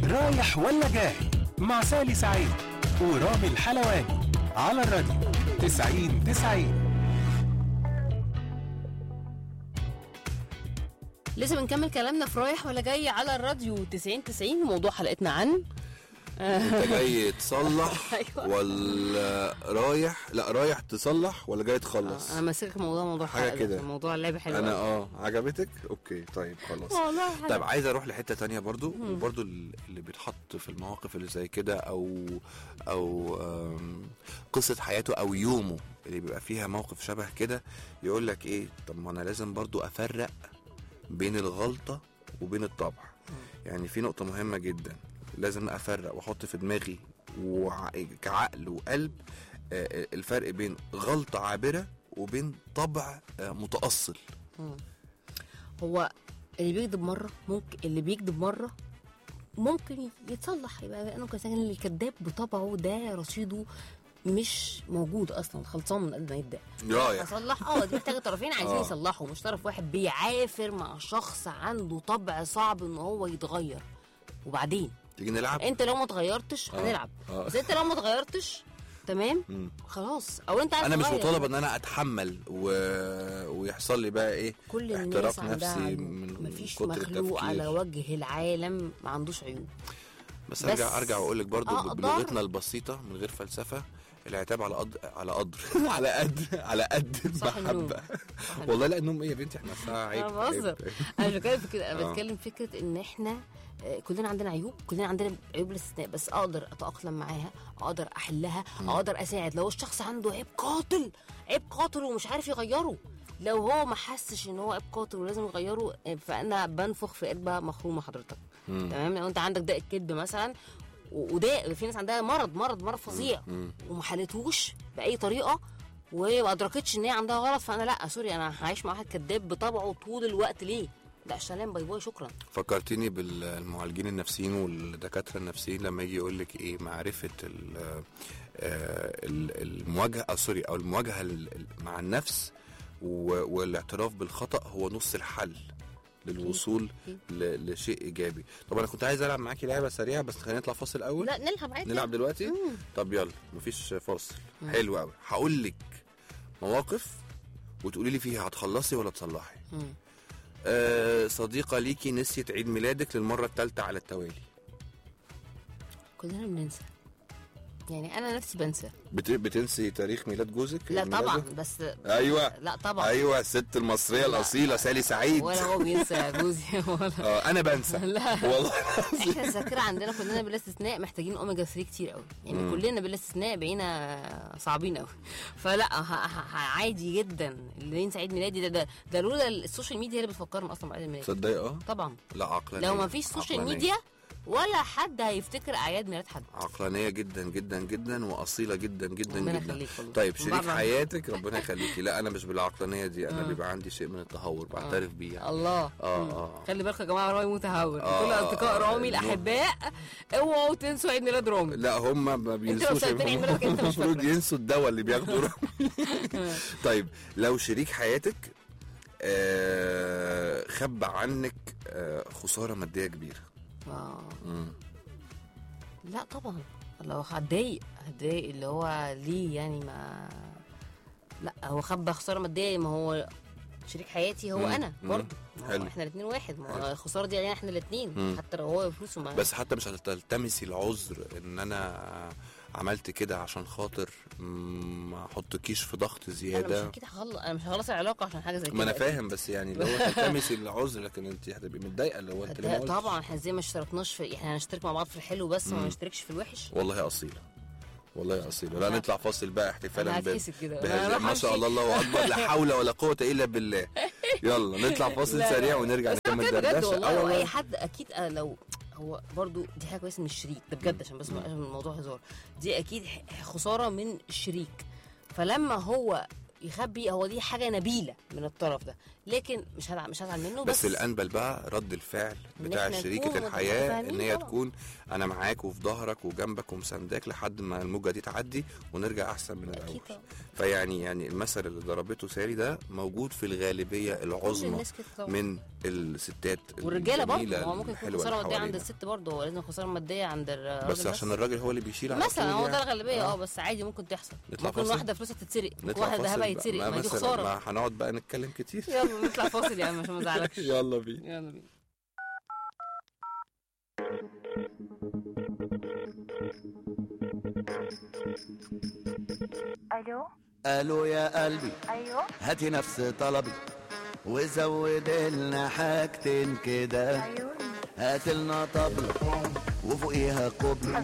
رايح ولا جاي مع سالي سعيد ورامي الحلواني على الراديو 90 90 لسه بنكمل كلامنا في رايح ولا جاي على الراديو 90 90 موضوع حلقتنا عن انت جاي تصلح أيوة. ولا رايح لا رايح تصلح ولا جاي تخلص انا ماسك موضوع موضوع حاجة حلقة ده. كده. موضوع اللعبه حلوه انا اه عجبتك اوكي طيب خلاص والله حلو. طيب عايز اروح لحته تانية برضو وبرضو اللي بيتحط في المواقف اللي زي كده او او آم، قصه حياته او يومه اللي بيبقى فيها موقف شبه كده يقول لك ايه طب ما انا لازم برضو افرق بين الغلطه وبين الطبع يعني في نقطه مهمه جدا لازم افرق واحط في دماغي وع- كعقل وقلب آه، الفرق بين غلطه عابره وبين طبع آه، متاصل هو اللي بيكذب مره ممكن اللي بيكذب مره ممكن يتصلح يبقى انا كان اللي الكذاب بطبعه ده رصيده مش موجود اصلا خلصان من قبل ما يبدا رايح اصلح اه دي محتاجه طرفين عايزين آه. يصلحوا مش طرف واحد بيعافر مع شخص عنده طبع صعب ان هو يتغير وبعدين تيجي نلعب انت لو ما اتغيرتش آه. هنلعب آه. بس انت لو ما اتغيرتش تمام مم. خلاص او انت عايز انا مش تغير. مطالب ان انا اتحمل و... ويحصل لي بقى ايه كل الناس احتراق عندها نفسي عيوب. من مفيش كتر مخلوق التفكير. على وجه العالم ما عندوش عيوب بس بس ارجع ارجع واقول لك برضو أقدر- بلغتنا البسيطه من غير فلسفه العتاب على قدر على قدر على قد على قد صح النوم. المحبه والله لا النوم ايه يا بنتي احنا الساعه عيب انا بهزر عيب. انا مش بتكلم في كده انا آه. بتكلم فكره ان احنا آه، كلنا عندنا عيوب كلنا عندنا عيوب الاستثناء بس اقدر اتاقلم معاها اقدر احلها اقدر اساعد لو الشخص عنده عيب قاتل عيب قاتل ومش عارف يغيره لو هو ما حسش ان هو عيب قاتل ولازم يغيره آه، فانا بنفخ في قلبه مخرومه حضرتك تمام لو انت عندك داء الكذب مثلا و- وده في ناس عندها مرض مرض مرض فظيع وما حلتهوش باي طريقه وهي ما ادركتش ان هي عندها غلط فانا لا سوري انا هعيش مع واحد كذاب بطبعه طول الوقت ليه؟ لا سلام باي باي شكرا فكرتني بالمعالجين النفسيين والدكاتره النفسيين لما يجي يقول لك ايه معرفه ال- آه، ال- المواجهه آه، سوري او المواجهه ال- ال- مع النفس و- والاعتراف بالخطا هو نص الحل للوصول ل- لشيء ايجابي طب انا كنت عايز العب معاكي لعبه سريعه بس خلينا نطلع فاصل اول لا نلعب عادي نلعب دلوقتي طب يلا مفيش فاصل حلو قوي هقول لك مواقف وتقولي لي فيها هتخلصي ولا تصلحي مم. آه صديقه ليكي نسيت عيد ميلادك للمره الثالثه على التوالي كلنا بننسى يعني انا نفسي بنسى بت... بتنسي تاريخ ميلاد جوزك لا عيد طبعا ميلاده؟ بس ايوه لا طبعا ايوه الست المصريه لا. الاصيله سالي سعيد ولا هو بينسى يا جوزي ولا اه انا بنسى لا. والله احنا الذاكره عندنا كلنا بلا استثناء محتاجين اوميجا 3 كتير قوي يعني كلنا بلا استثناء بقينا صعبين قوي فلا ه- ه- ه- عادي جدا اللي ينسى عيد ميلادي ده ده ده لولا السوشيال ميديا هي اللي بتفكرنا اصلا بعيد الميلاد تصدقي اه طبعا لا عقلانيه لو ما فيش سوشيال عقلانية. ميديا ولا حد هيفتكر اعياد ميلاد حد عقلانيه جدا جدا جدا واصيله جدا جدا ربنا جدا يخليك والله. طيب شريك بابا. حياتك ربنا يخليكي لا انا مش بالعقلانيه دي انا بيبقى عندي شيء من التهور بعترف بيه يعني. الله آه، مم. آه. خلي بالكم يا جماعه رامي متهور آه، كل اصدقاء آه، رامي النور. الاحباء اوعوا تنسوا عيد ميلاد رامي لا هم ما بينسوش سألتني عيد ميلادك أنت مش المفروض فاكرة. ينسوا الدواء اللي بياخدوه طيب لو شريك حياتك آه خبى عنك آه خساره ماديه كبيره آه. مم. لا طبعا لو هتضايق هتضايق اللي هو ليه يعني ما لا هو خبى خساره ماديه ما هو شريك حياتي هو مم. انا مم. برضه ما هو حلو. احنا الاثنين واحد ما حلو. هو الخساره دي علينا احنا الاثنين مم. حتى لو هو فلوسه معاه بس حتى مش هتلتمسي العذر ان انا عملت كده عشان خاطر مم، ما احطكيش في ضغط انا مش زياده اكيد هخلص انا مش هخلص العلاقه عشان حاجه زي كده ما انا أكيد. فاهم بس يعني لو تلتمسي العذر لكن انت هتبقي متضايقه لو انت ليه ما ده قلتش. طبعا احنا ازاي ما اشتركناش في احنا هنشترك مع بعض في الحلو بس وما نشتركش في الوحش والله اصيله والله اصيله لا أنا- نطلع فاصل بقى احتفالا أنا ب- هتكسف كده. بهذا أنا ما شاء همشي. الله الله اكبر لا حول ولا قوه الا بالله يلا نطلع فاصل لا، سريع لا. ونرجع بس أنا نكمل بجد بجد دردشه والله آه هو اي حد اكيد آه، لو هو برضو دي حاجه كويسه من الشريك ده بجد عشان بس ما يبقاش الموضوع هزار دي اكيد ح- خساره من الشريك فلما هو يخبي هو دي حاجه نبيله من الطرف ده لكن مش هزعل مش هزعل منه بس, بس, الانبل بقى رد الفعل إن بتاع إحنا شريكه نكون الحياه متفاهمين ان هي طبعاً. تكون انا معاك وفي ظهرك وجنبك ومسانداك لحد ما الموجه دي تعدي ونرجع احسن من اكيد الاول طبعا فيعني يعني المثل اللي ضربته ساري ده موجود في الغالبيه كل العظمى الناس كده طبعا من الستات والرجاله برضه الجميلة هو ممكن يكون الحلوة خساره اللي ماديه عند حوالينا. الست برضه هو لازم خساره ماديه عند الراجل بس عشان الراجل هو اللي بيشيل على مثلا طول هو ده يعني. الغالبيه آه. اه بس عادي ممكن تحصل نطلع ممكن فاصل؟ واحده فلوسها تتسرق ممكن نطلع واحد فاصل ذهبها بقى. يتسرق ما ما دي مثلا خساره ما هنقعد بقى نتكلم كتير يلا نطلع فاصل يا عم عشان ما ازعلكش يلا بينا يلا بينا الو قالوا يا قلبي ايوه هاتي نفس طلبي وزود لنا حاجتين كده عيوني هات لنا طبلة وفوقيها قبلة